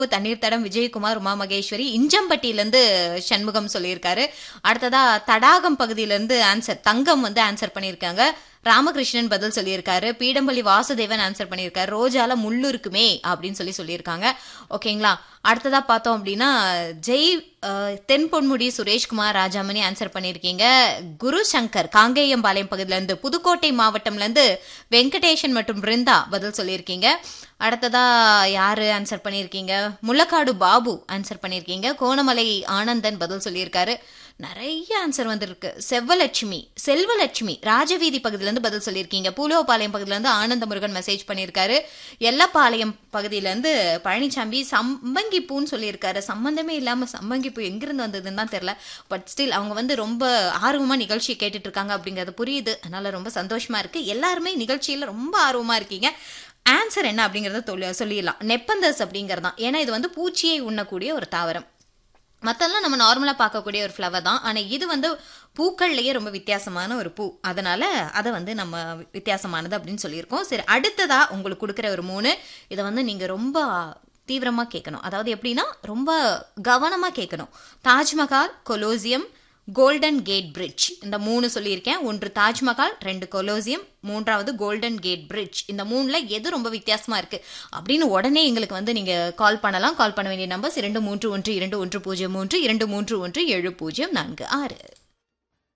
தண்ணீர் தடம் விஜயகுமார் உமா மகேஸ்வரி இஞ்சம்பட்டியிலேருந்து சண்முகம் சொல்லியிருக்காரு அடுத்ததா தடாகம் பகுதியிலேருந்து ஆன்சர் தங்கம் வந்து ஆன்சர் பண்ணியிருக்காங்க ராமகிருஷ்ணன் பதில் சொல்லியிருக்காரு பீடம்பள்ளி வாசுதேவன் ஆன்சர் பண்ணியிருக்காரு ரோஜால முள்ளு இருக்குமே அப்படின்னு சொல்லி சொல்லியிருக்காங்க ஓகேங்களா அடுத்ததா பார்த்தோம் அப்படின்னா ஜெய் அஹ், தென்பொன்முடி சுரேஷ்குமார் ராஜாமணி ஆன்சர் பண்ணியிருக்கீங்க குரு சங்கர் காங்கேயம்பாளையம் பகுதியிலேருந்து புதுக்கோட்டை மாவட்டம்லேருந்து வெங்கடேஷன் மற்றும் பிருந்தா பதில் சொல்லியிருக்கீங்க அடுத்ததா யாரு ஆன்சர் பண்ணியிருக்கீங்க முள்ளக்காடு பாபு ஆன்சர் பண்ணியிருக்கீங்க கோணமலை ஆனந்தன் பதில் சொல்லியிருக்காரு நிறைய ஆன்சர் வந்திருக்கு செவ்வலட்சுமி செல்வலட்சுமி ராஜவீதி பகுதியிலேருந்து பதில் சொல்லியிருக்கீங்க பூலோபாளையம் பகுதியிலேருந்து ஆனந்த முருகன் மெசேஜ் பண்ணியிருக்காரு எல்லப்பாளையம் பகுதியிலேருந்து பழனிசாமி சம்பங்கி பூன்னு சொல்லியிருக்காரு சம்பந்தமே இல்லாமல் சம்பங்கி பூ எங்கிருந்து வந்ததுன்னு தான் தெரில பட் ஸ்டில் அவங்க வந்து ரொம்ப ஆர்வமாக நிகழ்ச்சி கேட்டுட்டு இருக்காங்க அப்படிங்கிறது புரியுது அதனால ரொம்ப சந்தோஷமா இருக்கு எல்லாருமே நிகழ்ச்சியில் ரொம்ப ஆர்வமாக இருக்கீங்க ஆன்சர் என்ன அப்படிங்கிறத தொல்லி- சொல்லிடலாம் நெப்பந்தஸ் அப்படிங்கிறது தான் ஏன்னா இது வந்து பூச்சியை உண்ணக்கூடிய ஒரு தாவரம் மற்றெல்லாம் நம்ம நார்மலாக பார்க்கக்கூடிய ஒரு ஃப்ளவர் தான் ஆனால் இது வந்து பூக்கள்லேயே ரொம்ப வித்தியாசமான ஒரு பூ அதனால அதை வந்து நம்ம வித்தியாசமானது அப்படின்னு சொல்லியிருக்கோம் சரி அடுத்ததா உங்களுக்கு கொடுக்குற ஒரு மூணு இதை வந்து நீங்கள் ரொம்ப தீவிரமாக கேட்கணும் அதாவது எப்படின்னா ரொம்ப கவனமாக கேட்கணும் Taj Mahal Colosseum golden gate bridge இந்த மூணு சொல்லியிருக்கேன் ஒன்று தாஜ்மஹால் ரெண்டு கொலோசியம் மூன்றாவது கோல்டன் கேட் பிரிட்ஜ் இந்த மூணில் எது ரொம்ப வித்தியாசமா இருக்கு அப்படின்னு உடனே எங்களுக்கு வந்து நீங்க கால் பண்ணலாம் கால் பண்ண வேண்டிய நம்பர்ஸ் இரண்டு மூன்று ஒன்று இரண்டு ஒன்று பூஜ்ஜியம் மூன்று இரண்டு மூன்று ஒன்று ஏழு பூஜ்ஜியம் நான்கு ஆறு